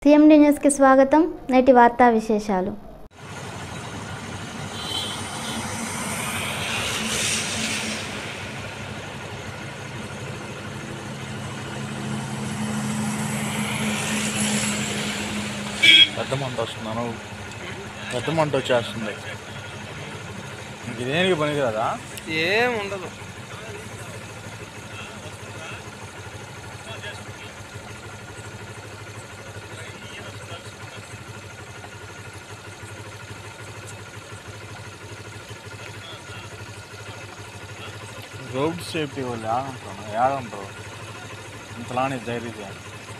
CMD న్యూస్కి స్వాగతం నేటి వార్తా విశేషాలు పెద్ద మంట వస్తున్నాను పెద్ద మంట వచ్చేస్తుంది ఇంక దేనికి పనికి కదా ఏం ఉండదు రోడ్ సేఫ్టీ వాళ్ళు ఏడంటారు ఏడంటారు ఇంతలానే ధైర్యం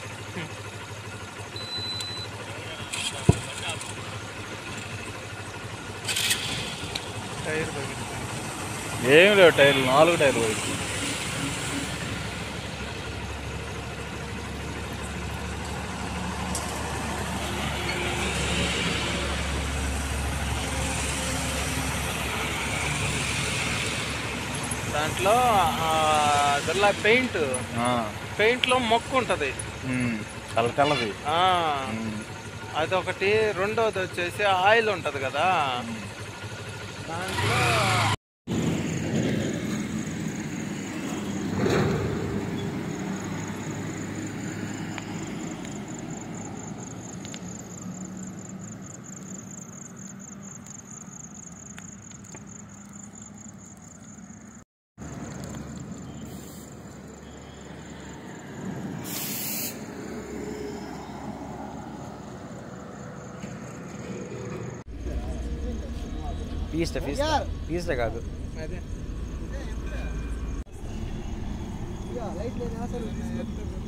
టైర్ పగిలింది. ఏం లేవు టైర్లు నాలుగు టైర్లు పోయి దాంట్లో అదల్లా పెయింట్ పెయింట్ లో మొక్కు ఉంటది తెల్ల తెల్లది ఆ ఉమ్. అదొకటి రెండోది వచ్చేసి ఆయిల్ ఉంటది కదా దాంట్లో పీస్ట పీస్ట పీస్ట కాదు అదే